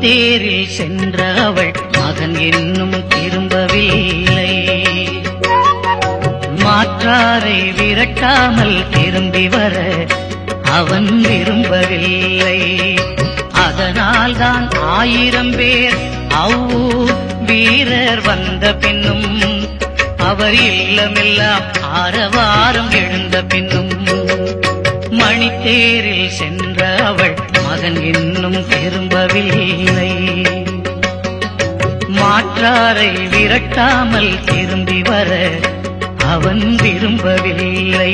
மணித்தேரில் சென்ற அவள் மகன் என்னும் திரும்பவில்லை மாற்றாரை விரட்டாமல் திரும்பி வர அவன் விரும்பவில்லை அதனால்தான் ஆயிரம் பேர் அவ்வூர் வீரர் வந்த பின்னும் அவர் இல்லமெல்லாம் ஆரவாரம் எழுந்த பின்னும் மணித்தேரில் சென்ற அவள் மகன் இன்னும் திரும்பவில்லை மாற்றாரை விரட்டாமல் திரும்பி வர அவன் விரும்பவில்லை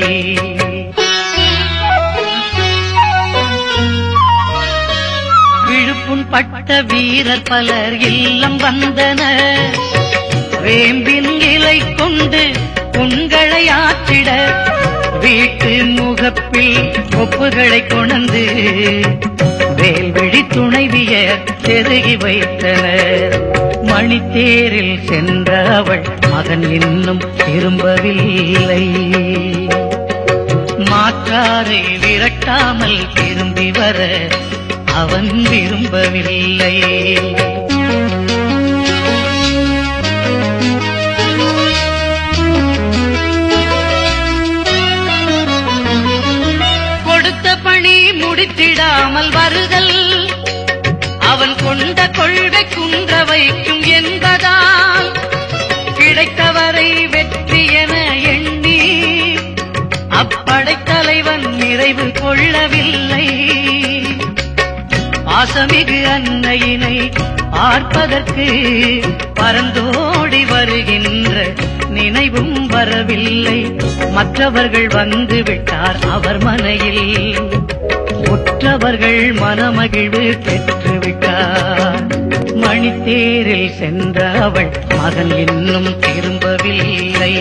விழுப்புண் பட்ட வீரர் பலர் இல்லம் வந்தனர் வேம்பின் இலை கொண்டு புண்களை ஆற்றிட வீட்டு முகப்பில் ஒப்புகளை கொணந்து வேல்வழி துணைவியர் செருகி வைத்தனர் மணித்தேரில் சென்ற அவள் மகன் இன்னும் திரும்பவில்லை மாற்றாரை விரட்டாமல் திரும்பி வர அவன் விரும்பவில்லை கொடுத்த பணி முடித்திடாமல் வருதல் அவன் கொண்ட கொள்கை குன்ற வைக்கும் என்பதால் கிடைத்தவரை வெற்றி என எண்ணி அப்படைத்தலைவன் நிறைவு கொள்ளவில்லை பாசமிகு அன்னையினை பார்ப்பதற்கு பரந்தோடி வருகின்ற நினைவும் வரவில்லை மற்றவர்கள் வந்து விட்டார் அவர் மனையில் உற்றவர்கள் மனமகிழ்வு பெற்று விட்டார் மணித்தேரில் சென்ற அவள் மகன் இன்னும் திரும்பவில்லை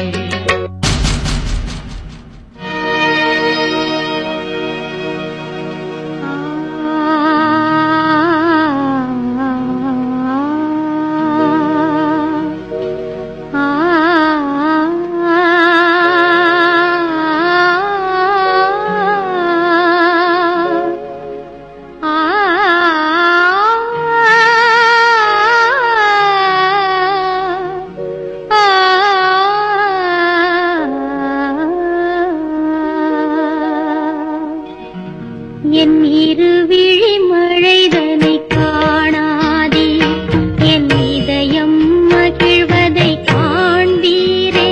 என் இருவிழி மழைதனை காணாதே என் இதயம் மகிழ்வதை காண்பீரே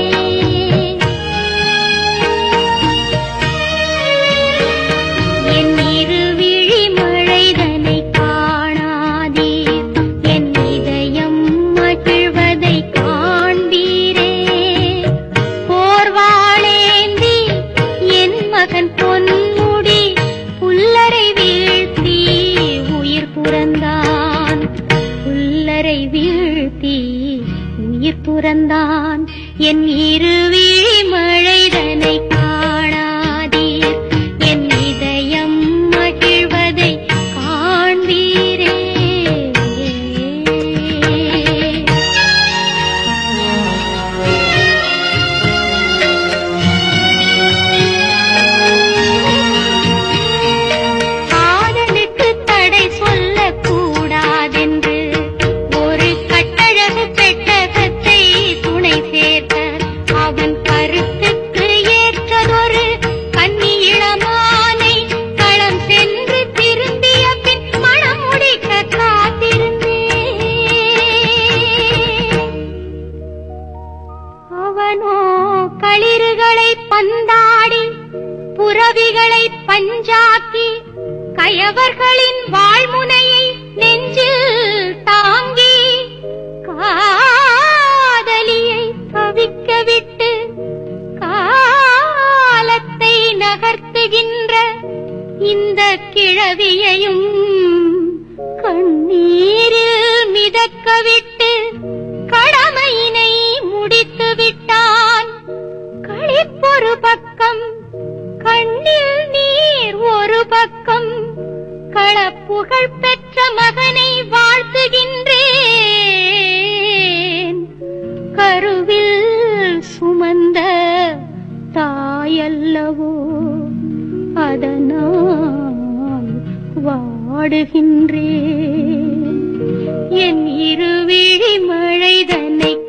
என் இருவிழி மழைதனை காணாதே என் இதயம் மகிழ்வதை காண்பீரே போர்வாளேந்தி என் மகன் பொன்முடி புல்லரை வீழ்த்தி உயிர் துறந்தான் புல்லரை வீழ்த்தி உயிர் துறந்தான் என் இருவிழி மழைதனை காணாதீர் என் இதயம் மகிழ்வதை காண்பீரே காதலுக்கு தடை சொல்லக் கூடாதென்று ஒரு கட்டழகு பெட்டகத்தை துணை சேர்த்த அவன் கருத்துக்கு ஏற்றதொரு கன்னி இளமானை களம் சென்று திரும்பிய பின் மணம் முடிக்க காத்திருந்தேன் அவனோ களிறுகளை பந்தாடி புறவிகளை பஞ்சாக்கி கயவர்களின் வாழ்முனையை நெஞ்சில் தாங்கி காதலியை தவிக்க விட்டு காலத்தை நகர்த்துகின்ற இந்த கிழவியையும் கண்ணீரில் மிதக்க விட்டு கடமையினை முடித்து விட்டான் களிப்பொரு பக்கம் கண்ணில் நீர் ஒரு பக்கம் களப்புகழ் பெற்ற மகனை வாழ்த்துகின்றேன் கருவில் சுமந்த தாயல்லவோ அதனால் வாடுகின்றேன் என் இருவிழி மழை தன்னை